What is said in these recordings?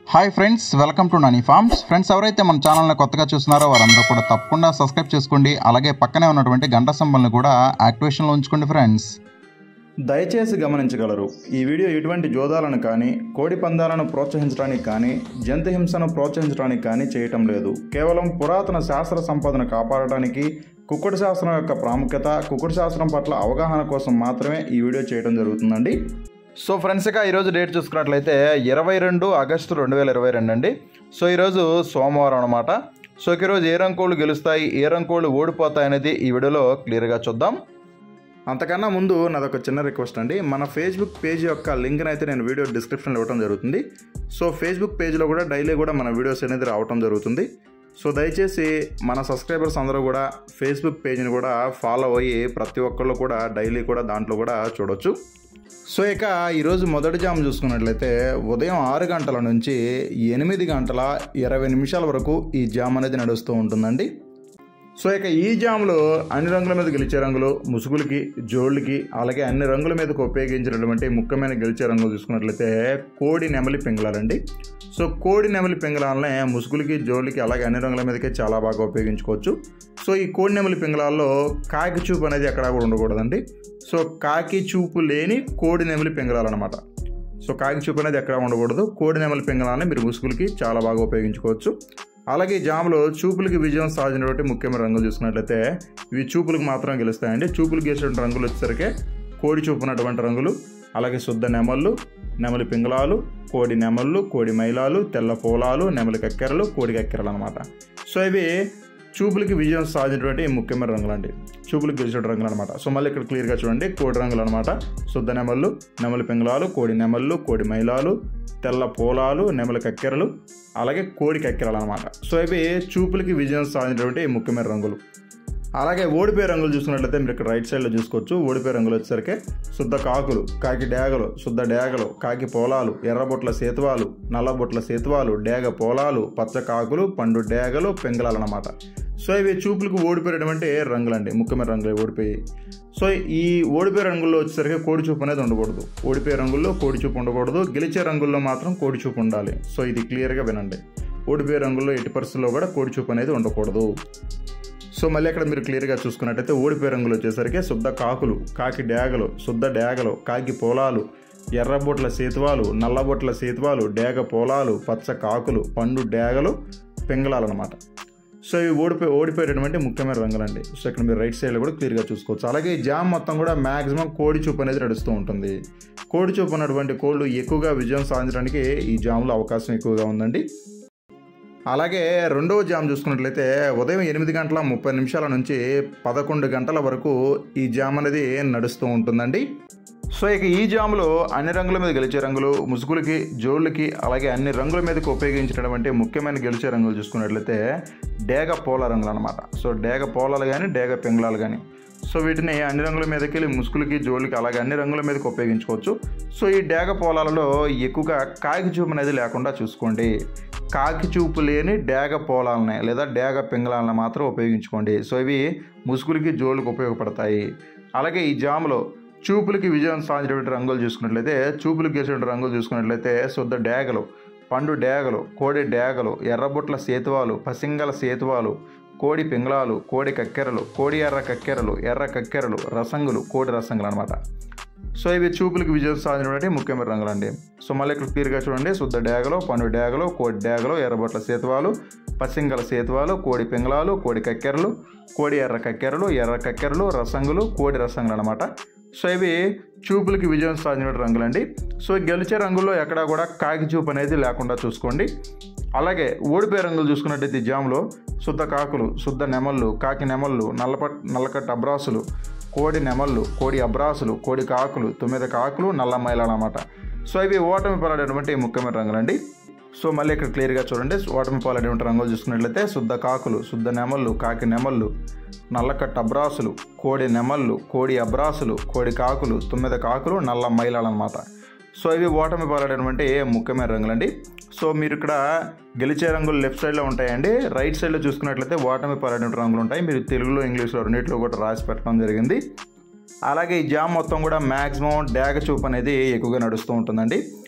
hi friends welcome to Nani farms friends ఎవరైతే మన ఛానల్ని కొత్తగా చూస్తున్నారో వారందరూ కూడా తప్పకుండా సబ్స్క్రైబ్ చేసుకోండి అలాగే పక్కనే ఉన్నటువంటి గంట సింబల్ని కూడా యాక్టివేషన్లో ఉంచుకోండి ఫ్రెండ్స్ దయచేసి గమనించగలరు ఈ వీడియో ఎటువంటి జోదాలను కానీ కోడి పందాలను ప్రోత్సహించడానికి కానీ జంతు హింసను ప్రోత్సహించడానికి కానీ చేయటం లేదు కేవలం పురాతన శాస్త్ర సంపదను కాపాడడానికి కుక్కుడు శాస్త్రం యొక్క ప్రాముఖ్యత కుక్కుడు శాస్త్రం పట్ల అవగాహన కోసం మాత్రమే ఈ వీడియో చేయడం జరుగుతుందండి సో ఫ్రెండ్స్ ఇక ఈరోజు డేట్ చూసుకున్నట్లయితే ఇరవై రెండు ఆగస్టు రెండు వేల ఇరవై రెండు అండి సో ఈరోజు సోమవారం అనమాట సో ఇక ఈరోజు ఏ రంకోళ్ళు గెలుస్తాయి ఏ రంకోళ్ళు ఓడిపోతాయి అనేది ఈ వీడియోలో క్లియర్గా చూద్దాం అంతకన్నా ముందు నాదొక చిన్న రిక్వెస్ట్ అండి మన ఫేస్బుక్ పేజ్ యొక్క లింక్ని అయితే నేను వీడియో డిస్క్రిప్షన్లో ఇవ్వడం జరుగుతుంది సో ఫేస్బుక్ పేజ్లో కూడా డైలీ కూడా మన వీడియోస్ అనేది రావడం జరుగుతుంది సో దయచేసి మన సబ్స్క్రైబర్స్ అందరూ కూడా ఫేస్బుక్ పేజ్ని కూడా ఫాలో అయ్యి ప్రతి ఒక్కళ్ళు కూడా డైలీ కూడా దాంట్లో కూడా చూడొచ్చు సో ఇక ఈరోజు మొదటి జామ్ చూసుకున్నట్లయితే ఉదయం ఆరు గంటల నుంచి ఎనిమిది గంటల ఇరవై నిమిషాల వరకు ఈ జామ్ అనేది నడుస్తూ ఉంటుందండి సో ఇక ఈ జామ్లో అన్ని రంగుల మీద గెలిచే రంగులు ముసుగులకి జోళ్ళకి అలాగే అన్ని రంగుల మీదకు ఉపయోగించినటువంటి ముఖ్యమైన గెలిచే రంగులు చూసుకున్నట్లయితే కోడి నెమలి పింగళాలండి సో కోడి నెమలి పింగళాలనే ముసుగులకి జోళ్ళకి అలాగే అన్ని రంగుల మీదకి చాలా బాగా ఉపయోగించుకోవచ్చు సో ఈ కోడి నెమలి పింగళాల్లో కాకి చూపు అనేది ఎక్కడా కూడా ఉండకూడదండి సో కాకి చూపు లేని కోడి నెమలి పింగళాలన్నమాట సో కాకి చూపు అనేది ఎక్కడ ఉండకూడదు కోడి నెమలి పింగళాలని మీరు ముసుగులకి చాలా బాగా ఉపయోగించుకోవచ్చు అలాగే ఈ జామ్లో చూపులకి విజయం సాధించినటువంటి ముఖ్యమైన రంగులు చూసుకున్నట్లయితే ఇవి చూపులకు మాత్రం గెలుస్తాయండి చూపులు గెలిచినటువంటి రంగులు వచ్చేసరికి కోడి చూపు ఉన్నటువంటి రంగులు అలాగే శుద్ధ నెమళ్ళు నెమలి పింగళాలు కోడి నెమళ్ళు కోడి మైలాలు తెల్ల పూలాలు నెమలి కక్కెరలు కోడి కక్కెరలు అనమాట సో ఇవి చూపులకి విజయం సాధించినటువంటి ముఖ్యమైన రంగులు అండి చూపులకు గెలిచిన రంగులు అనమాట సో మళ్ళీ ఇక్కడ క్లియర్గా చూడండి కోడి రంగులు అనమాట శుద్ధ నెమళ్ళు నెమలి పింగళాలు కోడి నెమళ్ళు కోడి మైలాలు తెల్ల పూలాలు నెమలి కక్కెరలు అలాగే కోడి కక్కెరలు అనమాట సో ఇవి చూపులకి విజయం సాధించినటువంటి ముఖ్యమైన రంగులు అలాగే ఓడిపోయే రంగులు చూసుకున్నట్లయితే మీరు ఇక్కడ రైట్ సైడ్లో చూసుకోవచ్చు ఓడిపోయే రంగులు వచ్చేసరికి శుద్ధ కాకులు కాకి డేగలు శుద్ధ డేగలు కాకి పోలాలు ఎర్రబొట్ల సేతువాలు నల్లబొట్ల సేతువాలు డేగ పోలాలు పచ్చ కాకులు పండు డేగలు పెంగళాలు అనమాట సో ఇవి చూపులకు ఓడిపోయేటువంటి రంగులండి ముఖ్యమైన రంగులు ఓడిపోయి సో ఈ ఓడిపోయే రంగుల్లో వచ్చేసరికి కోడి చూపు అనేది ఉండకూడదు ఓడిపోయే రంగుల్లో కోడి చూపు ఉండకూడదు గెలిచే రంగుల్లో మాత్రం కోడి చూపు ఉండాలి సో ఇది క్లియర్గా వినండి ఓడిపోయే రంగుల్లో ఎట్టి పరిస్థితుల్లో కూడా కోడి చూపు అనేది ఉండకూడదు సో మళ్ళీ అక్కడ మీరు క్లియర్గా చూసుకున్నట్టయితే ఓడిపోయే రంగులు వచ్చేసరికి శుద్ధ కాకులు కాకి డేగలు శుద్ధ డేగలు కాకి పోలాలు ఎర్రబొట్ల సేతువాలు నల్లబొట్ల సేతువాలు డేగ పోలాలు పచ్చ కాకులు పండు డేగలు పింగళాలు అనమాట సో ఇవి ఓడిపోయి ఓడిపోయేటటువంటి ముఖ్యమైన రంగులండి సో ఇక్కడ మీరు రైట్ సైడ్లో కూడా క్లియర్గా చూసుకోవచ్చు అలాగే ఈ జామ్ మొత్తం కూడా మ్యాక్సిమం కోడి చూపు అనేది నడుస్తూ ఉంటుంది కోడి చూపు ఉన్నటువంటి కోళ్ళు ఎక్కువగా విజయం సాధించడానికి ఈ జామ్లో అవకాశం ఎక్కువగా ఉందండి అలాగే రెండవ జామ్ చూసుకున్నట్లయితే ఉదయం ఎనిమిది గంటల ముప్పై నిమిషాల నుంచి పదకొండు గంటల వరకు ఈ జామ్ అనేది నడుస్తూ ఉంటుందండి సో ఇక ఈ జాములో అన్ని రంగుల మీద గెలిచే రంగులు ముసుగులకి జోళ్ళకి అలాగే అన్ని రంగుల మీదకి ఉపయోగించినటువంటి ముఖ్యమైన గెలిచే రంగులు చూసుకున్నట్లయితే డేగ పోల రంగులు అనమాట సో డేగ పోలాలు కానీ డేగ పెంగుళాలు కానీ సో వీటిని అన్ని రంగుల మీదకి వెళ్ళి ముసుగులకి జోళ్ళకి అలాగే అన్ని రంగుల మీదకి ఉపయోగించుకోవచ్చు సో ఈ డేగ పోలాలలో ఎక్కువగా కాకి చూపు అనేది లేకుండా చూసుకోండి కాకి చూపు లేని డేగ పోలాలని లేదా డేగ పింగళాలని మాత్రం ఉపయోగించుకోండి సో ఇవి ముసుగులకి జోళ్ళకి ఉపయోగపడతాయి అలాగే ఈ జాములో చూపులకి విజయం సాధించేటువంటి రంగులు చూసుకున్నట్లయితే చూపులకు గెలిచినటువంటి రంగులు చూసుకున్నట్లయితే శుద్ధ డేగలు పండు డేగలు కోడి డేగలు ఎర్రబొట్ల సేతువాలు పసింగల సేతువాలు కోడి పింగళాలు కోడి కక్కెరలు కోడి ఎర్ర కక్కెరలు ఎర్ర కక్కెరలు రసంగులు కోడి రసంగులు అనమాట సో ఇవి చూపులకు విజయం సాధించినటువంటి ముఖ్యమైన రంగులు అండి సో మళ్ళీ ఇక్కడ క్లియర్గా చూడండి శుద్ధ డేగలు పండు డేగలు కోడి డేగలు ఎర్రబొట్ల సేతువాలు పసింగల సేతువాలు కోడి పింగళాలు కోడి కక్కెరలు కోడి ఎర్ర కక్కెరలు ఎర్ర కక్కెరలు రసంగులు కోడి రసంగులు అనమాట సో ఇవి చూపులకి విజయం సాధించిన రంగులండి సో గెలిచే రంగుల్లో ఎక్కడా కూడా కాకి చూపు అనేది లేకుండా చూసుకోండి అలాగే ఓడిపోయే రంగులు చూసుకున్నట్టయితే ఈ జామ్లో శుద్ధ కాకులు శుద్ధ నెమళ్ళు కాకి నెమళ్ళు నల్లపట్ నల్లకట్ట అబ్రాసులు కోడి నెమళ్ళు కోడి అబ్రాసులు కోడి కాకులు తొమ్మిది కాకులు నల్ల మైలాలు అన్నమాట సో ఇవి ఓటమి పడేటువంటి ముఖ్యమైన రంగులండి సో మళ్ళీ ఇక్కడ క్లియర్గా చూడండి ఓటమి పాలనేటువంటి రంగులు చూసుకున్నట్లయితే శుద్ధ కాకులు శుద్ధ నెమళ్ళు కాకి నెమళ్ళు నల్లకట్ట అబ్రాసులు కోడి నెమళ్ళు కోడి అబ్రాసులు కోడి కాకులు తొమ్మిది కాకులు నల్ల మైలాలు అనమాట సో ఇవి ఓటమి పాలనేటువంటి ముఖ్యమైన రంగులండి సో మీరు ఇక్కడ గెలిచే రంగులు లెఫ్ట్ సైడ్లో ఉంటాయండి రైట్ సైడ్లో చూసుకున్నట్లయితే ఓటమి పాలనేటువంటి రంగులు ఉంటాయి మీరు తెలుగులో ఇంగ్లీష్లో రెండింటిలో కూడా రాసి పెట్టడం జరిగింది అలాగే ఈ జామ్ మొత్తం కూడా మ్యాక్సిమం డ్యాగ చూపు అనేది ఎక్కువగా నడుస్తూ ఉంటుందండి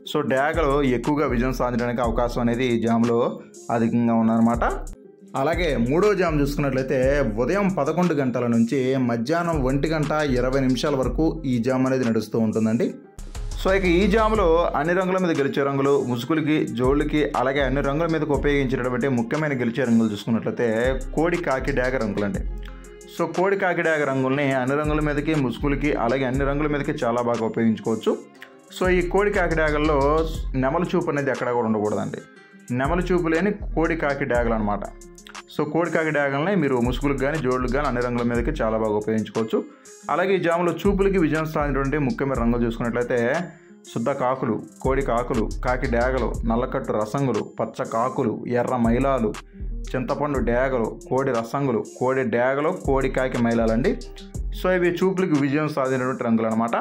సో డ్యాగలు ఎక్కువగా విజయం సాధించడానికి అవకాశం అనేది ఈ జామ్లో అధికంగా ఉందన్నమాట అలాగే మూడో జామ్ చూసుకున్నట్లయితే ఉదయం పదకొండు గంటల నుంచి మధ్యాహ్నం ఒంటి గంట ఇరవై నిమిషాల వరకు ఈ జామ్ అనేది నడుస్తూ ఉంటుందండి సో ఇక ఈ జాములో అన్ని రంగుల మీద గెలిచే రంగులు ముసుగులకి జోళ్ళకి అలాగే అన్ని రంగుల మీదకి ఉపయోగించేటటువంటి ముఖ్యమైన గెలిచే రంగులు చూసుకున్నట్లయితే కోడి కాకి డాగ రంగులండి సో కోడి కాకి డాగ రంగుల్ని అన్ని రంగుల మీదకి ముసుగులకి అలాగే అన్ని రంగుల మీదకి చాలా బాగా ఉపయోగించుకోవచ్చు సో ఈ కోడి కాకి డాగల్లో నెమల చూపు అనేది ఎక్కడ కూడా ఉండకూడదండి నెమల చూపు లేని కోడి కాకి డాగలు అనమాట సో కోడి కాకి డాగల్ని మీరు ముసుగులకు కానీ జోళ్ళకు కానీ అన్ని రంగుల మీదకి చాలా బాగా ఉపయోగించుకోవచ్చు అలాగే ఈ జాములో చూపులకి విజయం సాధించినటువంటి ముఖ్యమైన రంగులు చూసుకున్నట్లయితే శుద్ధ కాకులు కోడి కాకులు కాకి డాగలు నల్లకట్టు రసంగులు పచ్చ కాకులు ఎర్ర మైలాలు చింతపండు డేగలు కోడి రసంగులు కోడి డేగలు కోడి కాకి మైలాలండి సో ఇవి చూపులకి విజయం సాధించినటువంటి రంగులు అనమాట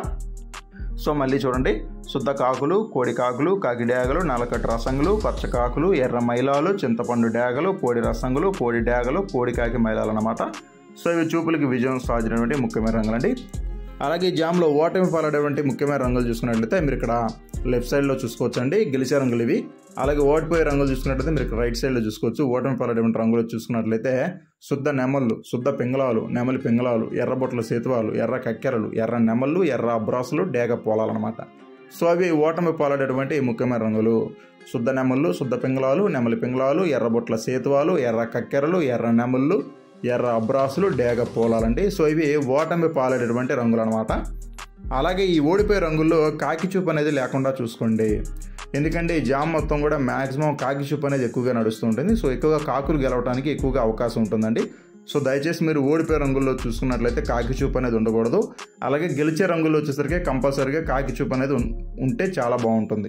సో మళ్ళీ చూడండి శుద్ధ కాకులు కోడి కాకులు కాకి డేగలు నల్లకట్టు రసంగులు పచ్చ కాకులు ఎర్ర మైలాలు చింతపండు డేగలు కోడి రసంగులు కోడి డేగలు కోడి కాకి మైలాలు అనమాట సో ఇవి చూపులకి విజయం సాధించినటువంటి ముఖ్యమైన రంగులండి అలాగే ఈ జామ్లో ఓటమి పాలడేటువంటి ముఖ్యమైన రంగులు చూసుకున్నట్లయితే మీరు ఇక్కడ లెఫ్ట్ సైడ్లో చూసుకోవచ్చండి గెలిచే రంగులు ఇవి అలాగే ఓడిపోయే రంగులు చూసుకున్నట్లయితే మీరు ఇక్కడ రైట్ సైడ్లో చూసుకోవచ్చు ఓటమి పాలడేటువంటి రంగులు చూసుకున్నట్లయితే శుద్ధ నెమళ్ళు శుద్ధ పింగళాలు నెమలి పింగళాలు ఎర్రబొట్ల సేతువాలు ఎర్ర కక్కెరలు ఎర్ర నెమళ్ళు ఎర్ర అబ్రాసులు డేగ పోలాలన్నమాట సో అవి ఓటమి పాలడేటువంటి ముఖ్యమైన రంగులు శుద్ధ నెమళ్ళు శుద్ధ పింగళాలు నెమలి పింగళాలు ఎర్రబొట్ల సేతువాలు ఎర్ర కక్కెరలు ఎర్ర నెమళ్ళు ఎర్ర అబ్రాసులు డేగ పోలాలండి సో ఇవి ఓటమి పాలేటటువంటి రంగులు అనమాట అలాగే ఈ ఓడిపోయే రంగుల్లో కాకి చూపు అనేది లేకుండా చూసుకోండి ఎందుకంటే ఈ జామ్ మొత్తం కూడా మ్యాక్సిమం కాకి చూపు అనేది ఎక్కువగా నడుస్తూ ఉంటుంది సో ఎక్కువగా కాకులు గెలవడానికి ఎక్కువగా అవకాశం ఉంటుందండి సో దయచేసి మీరు ఓడిపోయే రంగుల్లో చూసుకున్నట్లయితే కాకి చూపు అనేది ఉండకూడదు అలాగే గెలిచే రంగుల్లో వచ్చేసరికి కంపల్సరీగా కాకి చూపు అనేది ఉం- ఉంటే చాలా బాగుంటుంది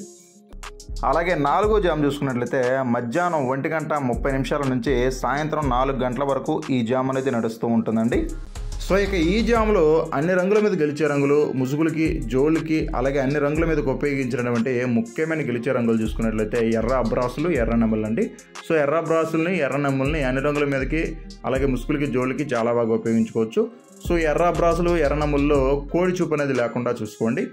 అలాగే నాలుగో జామ్ చూసుకున్నట్లయితే మధ్యాహ్నం ఒంటి గంట ముప్పై నిమిషాల నుంచి సాయంత్రం నాలుగు గంటల వరకు ఈ జామ్ అనేది నడుస్తూ ఉంటుందండి సో ఇక ఈ జామ్లో అన్ని రంగుల మీద గెలిచే రంగులు ముసుగులకి జోళ్ళకి అలాగే అన్ని రంగుల మీదకి ఉపయోగించినటువంటి ముఖ్యమైన గెలిచే రంగులు చూసుకున్నట్లయితే ఎర్ర అబ్రాసులు ఎర్ర నెమ్మలు అండి సో ఎర్ర అబ్రాసుల్ని ఎర్ర నెమ్మల్ని అన్ని రంగుల మీదకి అలాగే ముసుగులకి జోళ్ళకి చాలా బాగా ఉపయోగించుకోవచ్చు సో ఎర్ర అబ్రాసులు ఎర్ర నెమ్మల్లో కోడి చూపు అనేది లేకుండా చూసుకోండి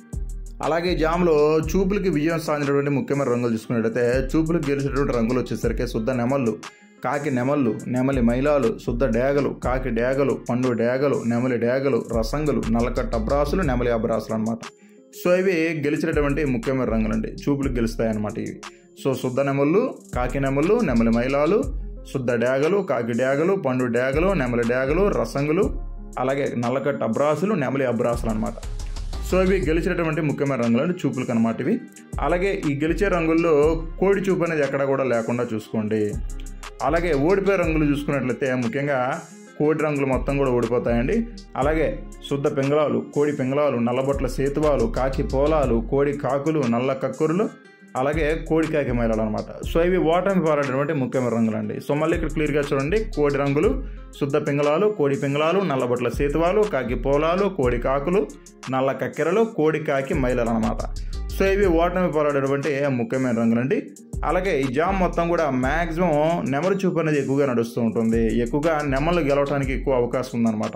అలాగే ఈ జామ్లో చూపులకి విజయం సాధించినటువంటి ముఖ్యమైన రంగులు చూసుకున్నట్లయితే చూపులకు గెలిచినటువంటి రంగులు వచ్చేసరికి శుద్ధ నెమళ్ళు కాకి నెమళ్ళు నెమలి మైలాలు శుద్ధ డేగలు కాకి డేగలు పండు డేగలు నెమలి డేగలు రసంగులు నల్లకట్ట అబ్రాసులు నెమలి అబ్రాసులు అనమాట సో ఇవి గెలిచినటువంటి ముఖ్యమైన రంగులండి చూపులకు గెలుస్తాయి అన్నమాట ఇవి సో శుద్ధ నెమళ్ళు కాకి నెమళ్ళు నెమలి మైలాలు శుద్ధ డేగలు కాకి డేగలు పండు డేగలు నెమలి డేగలు రసంగులు అలాగే నల్లకట్ట అబ్రాసులు నెమలి అబ్రాసులు అనమాట సో ఇవి గెలిచినటువంటి ముఖ్యమైన రంగులు అంటే చూపులకు అనమాట ఇవి అలాగే ఈ గెలిచే రంగుల్లో కోడి చూపు అనేది ఎక్కడ కూడా లేకుండా చూసుకోండి అలాగే ఓడిపోయే రంగులు చూసుకున్నట్లయితే ముఖ్యంగా కోడి రంగులు మొత్తం కూడా ఓడిపోతాయండి అలాగే శుద్ధ పింగళాలు కోడి పింగళాలు నల్లబొట్ల సేతువాలు కాకి పోలాలు కోడి కాకులు నల్ల కక్కురులు అలాగే కోడి కాకి మైలాలు అనమాట సో ఇవి ఓటమి పారేటటువంటి ముఖ్యమైన రంగులు అండి సో మళ్ళీ ఇక్కడ క్లియర్గా చూడండి కోడి రంగులు శుద్ధ పింగళాలు కోడి పింగళాలు నల్లబొట్ల సేతువాలు కాకి పోలాలు కోడి కాకులు నల్ల కక్కెరలు కోడి కాకి మైలలు అనమాట సో ఇవి ఓటమి పోరాడేటువంటి ముఖ్యమైన రంగులండి అలాగే ఈ జామ్ మొత్తం కూడా మ్యాక్సిమం నెమరు చూపు అనేది ఎక్కువగా నడుస్తూ ఉంటుంది ఎక్కువగా నెమలు గెలవడానికి ఎక్కువ అవకాశం ఉందన్నమాట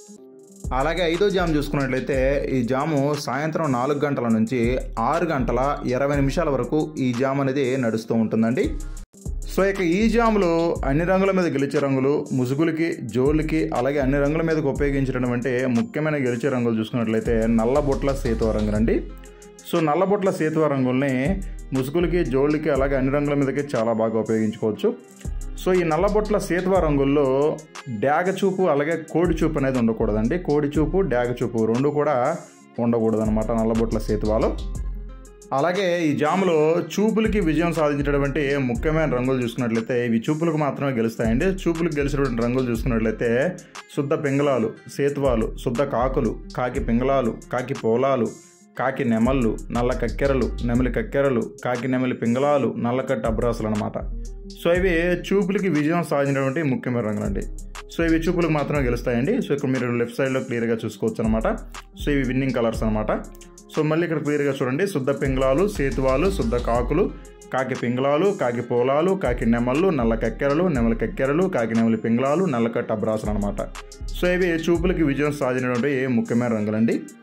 అలాగే ఐదో జామ్ చూసుకున్నట్లయితే ఈ జాము సాయంత్రం నాలుగు గంటల నుంచి ఆరు గంటల ఇరవై నిమిషాల వరకు ఈ జామ్ అనేది నడుస్తూ ఉంటుందండి సో ఇక ఈ జాములో అన్ని రంగుల మీద గెలిచే రంగులు ముసుగులకి జోళ్ళకి అలాగే అన్ని రంగుల మీదకి ఉపయోగించడం ముఖ్యమైన గెలిచే రంగులు చూసుకున్నట్లయితే నల్లబొట్ల సేతువ రంగులండి సో నల్లబొట్ల సేతువ రంగుల్ని ముసుగులకి జోళ్ళకి అలాగే అన్ని రంగుల మీదకి చాలా బాగా ఉపయోగించుకోవచ్చు సో ఈ నల్లబొట్ల సేతువ రంగుల్లో డాగ చూపు అలాగే కోడి చూపు అనేది ఉండకూడదండి కోడి చూపు డాగ చూపు రెండు కూడా ఉండకూడదు అనమాట నల్లబొట్ల సేతువాలో అలాగే ఈ జాములో చూపులకి విజయం సాధించినటువంటి ముఖ్యమైన రంగులు చూసుకున్నట్లయితే ఇవి చూపులకు మాత్రమే గెలుస్తాయండి చూపులకు గెలిచినటువంటి రంగులు చూసుకున్నట్లయితే శుద్ధ పింగళాలు సేతువాలు శుద్ధ కాకులు కాకి పింగళాలు కాకి పోలాలు కాకి నెమళ్ళు నల్ల కక్కెరలు నెమలి కక్కెరలు కాకి నెమలి పింగళాలు నల్లకట్ట అబ్రాసులు అనమాట సో ఇవి చూపులకి విజయం సాధించినటువంటి ముఖ్యమైన రంగులండి సో ఇవి చూపులకు మాత్రమే గెలుస్తాయండి సో ఇక్కడ మీరు లెఫ్ట్ సైడ్లో క్లియర్గా చూసుకోవచ్చు అనమాట సో ఇవి విన్నింగ్ కలర్స్ అనమాట సో మళ్ళీ ఇక్కడ క్లియర్గా చూడండి శుద్ధ పింగళాలు సేతువాలు శుద్ధ కాకులు కాకి పింగళాలు కాకి పోలాలు కాకి నెమళ్ళు నల్ల కక్కెరలు నెమలి కక్కెరలు కాకి నెమలి పింగళాలు నల్లకట్ట అబ్రాసులు అనమాట సో ఇవి చూపులకి విజయం సాధించినటువంటి ముఖ్యమైన రంగులండి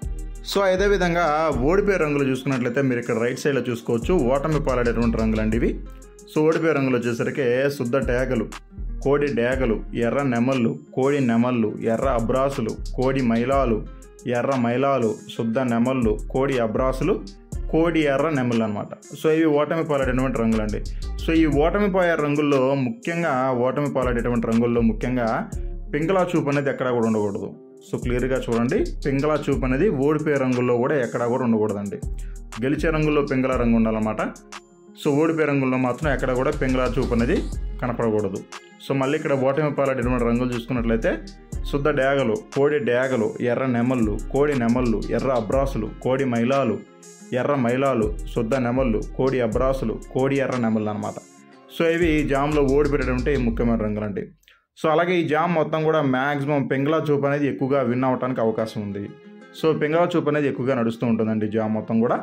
సో అదేవిధంగా ఓడిపోయే రంగులు చూసుకున్నట్లయితే మీరు ఇక్కడ రైట్ సైడ్లో చూసుకోవచ్చు ఓటమి పాలడేటువంటి రంగులు అండి ఇవి సో ఓడిపోయే రంగులు వచ్చేసరికి శుద్ధ డేగలు కోడి డేగలు ఎర్ర నెమళ్ళు కోడి నెమళ్ళు ఎర్ర అబ్రాసులు కోడి మైలాలు ఎర్ర మైలాలు శుద్ధ నెమళ్ళు కోడి అబ్రాసులు కోడి ఎర్ర నెమళ్ళు అనమాట సో ఇవి ఓటమి పాలడేటువంటి రంగులండి సో ఈ ఓటమి పోయే రంగుల్లో ముఖ్యంగా ఓటమి పాలడేటువంటి రంగుల్లో ముఖ్యంగా పింగళా చూపు అనేది ఎక్కడా కూడా ఉండకూడదు సో క్లియర్గా చూడండి పింగళా చూపు అనేది ఓడిపోయే రంగుల్లో కూడా ఎక్కడా కూడా ఉండకూడదండి గెలిచే రంగుల్లో పింగళా రంగు ఉండాలన్నమాట సో ఓడిపోయే రంగుల్లో మాత్రం ఎక్కడ కూడా పింగళా చూపు అనేది కనపడకూడదు సో మళ్ళీ ఇక్కడ ఓటమి పాలడేటువంటి రంగులు చూసుకున్నట్లయితే శుద్ధ డేగలు కోడి డేగలు ఎర్ర నెమళ్ళు కోడి నెమళ్ళు ఎర్ర అబ్రాసులు కోడి మైలాలు ఎర్ర మైలాలు శుద్ధ నెమళ్ళు కోడి అబ్రాసులు కోడి ఎర్ర నెమళ్ళు అనమాట సో ఇవి జామ్లో ఓడిపెట్టేటువంటి ముఖ్యమైన రంగులండి సో అలాగే ఈ జామ్ మొత్తం కూడా మ్యాక్సిమం పెంగళా చూపు అనేది ఎక్కువగా విన్ అవ్వడానికి అవకాశం ఉంది సో పెంగళా చూపు అనేది ఎక్కువగా నడుస్తూ ఉంటుందండి జామ్ మొత్తం కూడా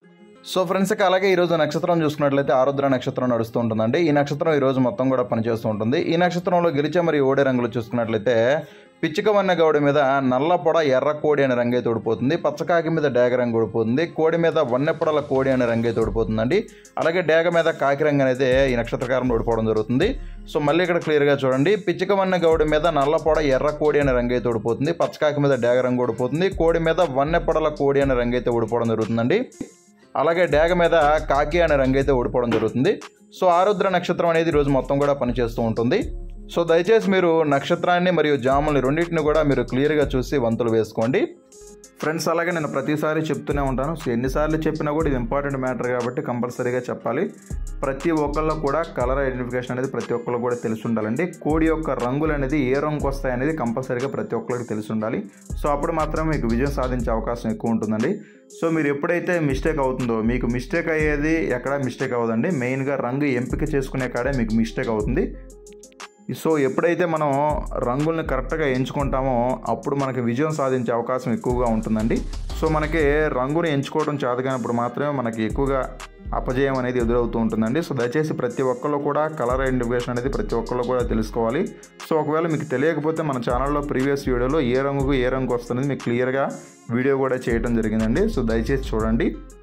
సో ఫ్రెండ్స్ ఇక అలాగే ఈరోజు నక్షత్రం చూసుకున్నట్లయితే ఆరుద్ర నక్షత్రం నడుస్తూ ఉంటుందండి ఈ నక్షత్రం ఈ రోజు మొత్తం కూడా పనిచేస్తూ ఉంటుంది ఈ నక్షత్రంలో గెలిచే మరియు ఓడే రంగులు చూసుకున్నట్లయితే పిచ్చికవన్న గౌడి మీద నల్ల పొడ ఎర్ర కోడి అనే రంగే తోడిపోతుంది పచ్చకాకి మీద డేగ రంగు ఊడిపోతుంది కోడి మీద వన్నెపొడల కోడి అనే రంగే తోడిపోతుందండి అలాగే డేగ మీద కాకి రంగు అనేది ఈ నక్షత్రకారం ఓడిపోవడం జరుగుతుంది సో మళ్ళీ ఇక్కడ క్లియర్గా చూడండి పిచ్చికవన్న గౌడి మీద నల్ల పొడ ఎర్ర కోడి అనే రంగే తోడిపోతుంది పచ్చకాకి మీద డేగ రంగు ఊడిపోతుంది కోడి మీద వన్నెపొడల కోడి అనే రంగైతే ఊడిపోవడం జరుగుతుందండి అలాగే డేగ మీద కాకి అనే రంగు అయితే ఓడిపోవడం జరుగుతుంది సో ఆరుద్ర నక్షత్రం అనేది రోజు మొత్తం కూడా పనిచేస్తూ ఉంటుంది సో దయచేసి మీరు నక్షత్రాన్ని మరియు జాముల్ని రెండింటిని కూడా మీరు క్లియర్గా చూసి వంతులు వేసుకోండి ఫ్రెండ్స్ అలాగే నేను ప్రతిసారి చెప్తూనే ఉంటాను సో ఎన్నిసార్లు చెప్పినా కూడా ఇది ఇంపార్టెంట్ మ్యాటర్ కాబట్టి కంపల్సరీగా చెప్పాలి ప్రతి ఒక్కళ్ళు కూడా కలర్ ఐడెంటిఫికేషన్ అనేది ప్రతి ఒక్కళ్ళు కూడా తెలిసి ఉండాలండి కోడి యొక్క రంగులు అనేది ఏ రంగు వస్తాయి అనేది కంపల్సరీగా ప్రతి ఒక్కరికి తెలిసి ఉండాలి సో అప్పుడు మాత్రమే మీకు విజయం సాధించే అవకాశం ఎక్కువ ఉంటుందండి సో మీరు ఎప్పుడైతే మిస్టేక్ అవుతుందో మీకు మిస్టేక్ అయ్యేది ఎక్కడ మిస్టేక్ అవ్వదండి మెయిన్గా రంగు ఎంపిక చేసుకునే కాడే మీకు మిస్టేక్ అవుతుంది సో ఎప్పుడైతే మనం రంగుల్ని కరెక్ట్గా ఎంచుకుంటామో అప్పుడు మనకి విజయం సాధించే అవకాశం ఎక్కువగా ఉంటుందండి సో మనకి రంగుని ఎంచుకోవడం చేతగానప్పుడు మాత్రమే మనకి ఎక్కువగా అపజయం అనేది ఎదురవుతూ ఉంటుందండి సో దయచేసి ప్రతి ఒక్కళ్ళు కూడా కలర్ ఐడెంటిఫికేషన్ అనేది ప్రతి ఒక్కళ్ళు కూడా తెలుసుకోవాలి సో ఒకవేళ మీకు తెలియకపోతే మన ఛానల్లో ప్రీవియస్ వీడియోలో ఏ రంగుకు ఏ రంగు వస్తుంది మీకు క్లియర్గా వీడియో కూడా చేయడం జరిగిందండి సో దయచేసి చూడండి